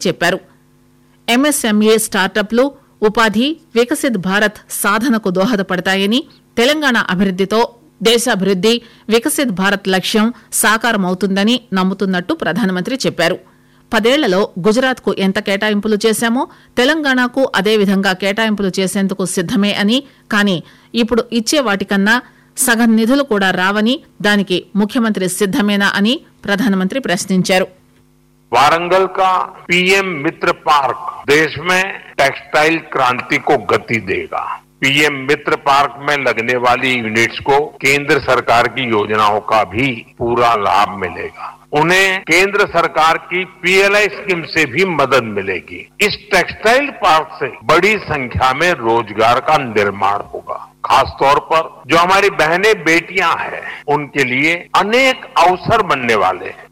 చెప్పారు ఎంఎస్ఎంఏ స్టార్టప్లు ఉపాధి వికసిత్ భారత్ సాధనకు దోహదపడతాయని తెలంగాణ అభివృద్దితో దేశాభివృద్ది వికసిత్ భారత్ లక్ష్యం సాకారమవుతుందని నమ్ముతున్నట్టు ప్రధానమంత్రి చెప్పారు పదేళ్లలో గుజరాత్ కు ఎంత కేటాయింపులు చేశామో తెలంగాణకు అదే విధంగా కేటాయింపులు చేసేందుకు సిద్దమే అని కానీ ఇప్పుడు ఇచ్చే వాటికన్నా సగం నిధులు కూడా రావని దానికి ముఖ్యమంత్రి సిద్దమేనా అని ప్రధానమంత్రి ప్రశ్నించారు वारंगल का पीएम मित्र पार्क देश में टेक्सटाइल क्रांति को गति देगा पीएम मित्र पार्क में लगने वाली यूनिट्स को केंद्र सरकार की योजनाओं का भी पूरा लाभ मिलेगा उन्हें केंद्र सरकार की पीएलआई स्कीम से भी मदद मिलेगी इस टेक्सटाइल पार्क से बड़ी संख्या में रोजगार का निर्माण होगा खासतौर पर जो हमारी बहनें बेटियां हैं उनके लिए अनेक अवसर बनने वाले हैं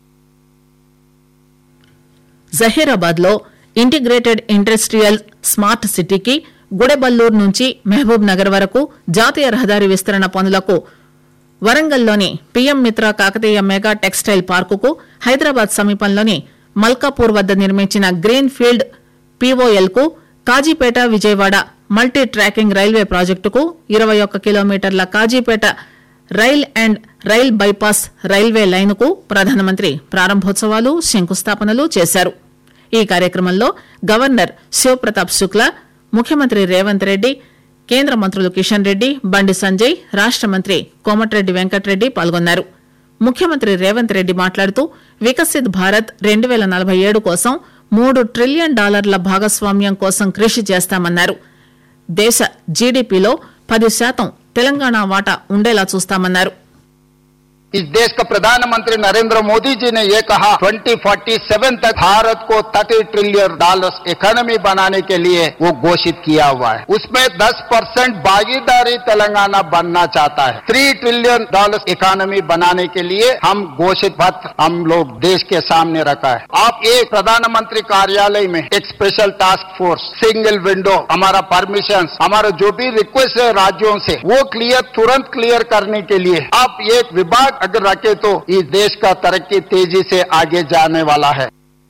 జహీరాబాద్ లో ఇంటిగ్రేటెడ్ ఇండస్ట్రియల్ స్మార్ట్ సిటీకి గుడెబల్లూరు నుంచి మహబూబ్ నగర్ వరకు జాతీయ రహదారి విస్తరణ పనులకు వరంగల్లోని PM Mitra Kakatiya mega textile పార్కుకు హైదరాబాద్ సమీపంలోని మల్కాపూర్ వద్ద నిర్మించిన గ్రీన్ ఫీల్డ్ పీఓఎల్ కు Kazipet Vijayawada multi tracking railway ప్రాజెక్టుకు ఇరవై ఒక్క కిలోమీటర్ల Kazipet rail and rail bypass railway లైనుకు ప్రధానమంత్రి ప్రారంభోత్సవాలు శంకుస్థాపనలు చేశారు ఈ కార్యక్రమంలో గవర్నర్ శివప్రతాప్ శుక్లా ముఖ్యమంత్రి రేవంత్ రెడ్డి కేంద్ర మంత్రులు కిషన్ రెడ్డి బండి సంజయ్ రాష్ట మంత్రి కోమటిరెడ్డి వెంకటరెడ్డి పాల్గొన్నారు ముఖ్యమంత్రి రేవంత్ రెడ్డి మాట్లాడుతూ వికసిత్ భారత్ రెండు పేల నలభై ఏడు కోసం మూడు ట్రిలియన్ డాలర్ల భాగస్వామ్యం కోసం కృషి చేస్తామన్నారు దేశ జీడీపీలో పది శాతం తెలంగాణ వాటా ఉండేలా చూస్తామన్నారు इस देश का प्रधानमंत्री नरेंद्र मोदी जी ने ये कहा 2047 तक भारत को 30 ट्रिलियन डॉलर्स इकोनॉमी बनाने के लिए वो घोषित किया हुआ है उसमें 10 परसेंट भागीदारी तेलंगाना बनना चाहता है 3 ट्रिलियन डॉलर्स इकोनॉमी बनाने के लिए हम घोषित पत्र हम लोग देश के सामने रखा है आप एक प्रधानमंत्री कार्यालय में एक special task force single window हमारा परमिशन हमारा जो भी रिक्वेस्ट है राज्यों से वो क्लियर तुरंत क्लियर करने के लिए आप एक विभाग अगर रखे तो इस देश का तरक्की तेजी से आगे जाने वाला है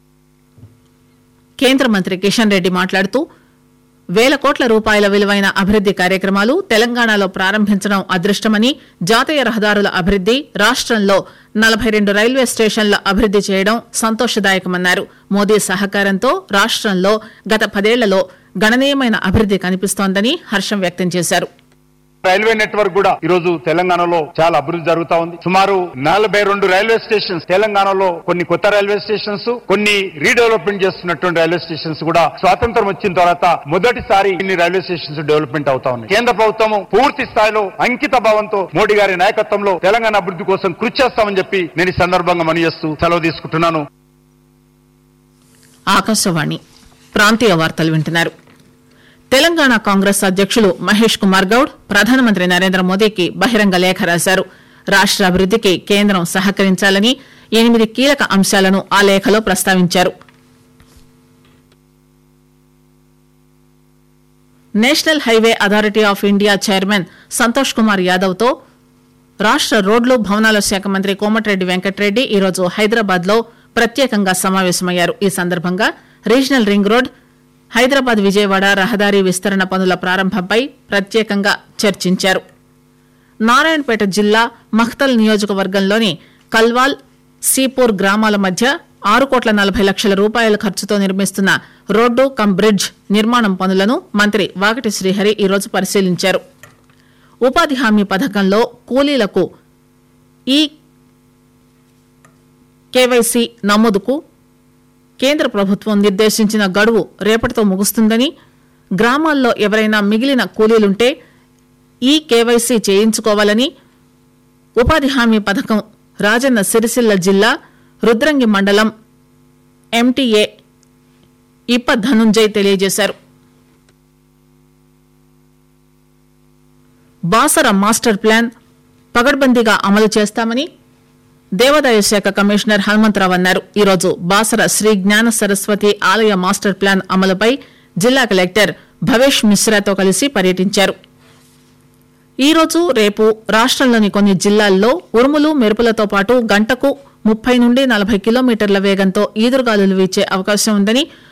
కేంద్ర మంత్రి కిషన్ రెడ్డి మాట్లాడుతూ వేల కోట్ల రూపాయల విలువైన అభివృద్ది కార్యక్రమాలు తెలంగాణలో ప్రారంభించడం అదృష్టమని జాతీయ రహదారుల అభివృద్ది రాష్టంలో నలభై రెండు రైల్వే స్టేషన్ల అభివృద్ది చేయడం సంతోషదాయకమన్నారు మోదీ సహకారంతో రాష్టంలో గత పదేళ్లలో గణనీయమైన అభివృద్ది కనిపిస్తోందని హర్షం వ్యక్తం చేశారు రైల్వే నెట్వర్క్ కూడా ఈ రోజు తెలంగాణలో చాలా అభివృద్ధి జరుగుతా ఉంది సుమారు నలభై రెండు రైల్వే స్టేషన్స్ తెలంగాణలో కొన్ని కొత్త రైల్వే స్టేషన్స్ కొన్ని రీడెవలప్మెంట్ చేస్తున్నటువంటి రైల్వే స్టేషన్స్ కూడా స్వాతంత్రం వచ్చిన తర్వాత మొదటిసారి ఇన్ని రైల్వే స్టేషన్స్ డెవలప్మెంట్ అవుతా ఉన్నాయి కేంద్ర ప్రభుత్వం పూర్తి స్థాయిలో అంకిత భావంతో మోడీ గారి నాయకత్వంలో తెలంగాణ అభివృద్ధి కోసం కృషి చేస్తామని చెప్పి నేను ఈ సందర్భంగా మని చేస్తూ సెలవు తీసుకుంటున్నాను ఆకాశవాణి ప్రాంతీయ వార్తలు వింటున్నారు తెలంగాణ కాంగ్రెస్ అధ్యక్షులు మహేష్ కుమార్ గౌడ్ ప్రధానమంత్రి నరేంద్ర మోదీకి బహిరంగ లేఖ రాశారు రాష్ట అభివృద్దికి కేంద్రం సహకరించాలని ఎనిమిది కీలక అంశాలను ఆ లేఖలో ప్రస్తావించారు national highway authority of India chairman Santosh Kumar Yadav తో రాష్ట రోడ్లు భవనాల శాఖ మంత్రి కోమటిరెడ్డి వెంకటరెడ్డి ఈరోజు హైదరాబాద్ లో ప్రత్యేకంగా సమావేశమయ్యారు ఈ సందర్భంగా regional ring road Hyderabad Vijayawada రహదారి విస్తరణ పనుల ప్రారంభంపై ప్రత్యేకంగా చర్చించారు నారాయణపేట జిల్లా మఖ్తల్ నియోజకవర్గంలోని కల్వాల్ సీపూర్ గ్రామాల మధ్య ఆరు కోట్ల నలభై లక్షల రూపాయల ఖర్చుతో నిర్మిస్తున్న రోడ్డు కమ్ బ్రిడ్జ్ నిర్మాణం పనులను మంత్రి వాకటి శ్రీహరి ఈరోజు పరిశీలించారు ఉపాధి హామీ పథకంలో కూలీలకు ఈ కేవైసీ నమోదుకు కేంద్ర ప్రభుత్వం నిర్దేశించిన గడువు రేపటితో ముగుస్తుందని గ్రామాల్లో ఎవరైనా మిగిలిన కూలీలుంటే ఈ కేవైసీ చేయించుకోవాలని ఉపాధి హామీ పథకం రాజన్న సిరిసిల్ల జిల్లా రుద్రంగి మండలం ఎంటీఏ ఇప్ప ధనుంజయ్ తెలియజేశారు బాసర మాస్టర్ ప్లాన్ పగడ్బందీగా అమలు చేస్తామని దేవాదాయ శాఖ కమిషనర్ హనుమంతరావు అన్నారు ఈరోజు బాసర శ్రీ జ్ఞాన సరస్వతి ఆలయ మాస్టర్ ప్లాన్ అమలుపై జిల్లా కలెక్టర్ భవేష్ మిశ్రాతో కలిసి పర్యటించారు ఈ రోజు రేపు రాష్టంలోని కొన్ని జిల్లాల్లో ఉరుములు మెరుపులతో పాటు గంటకు ముప్పై నుండి నలభై కిలోమీటర్ల వేగంతో ఈదురుగాలులు వీచే అవకాశం ఉందని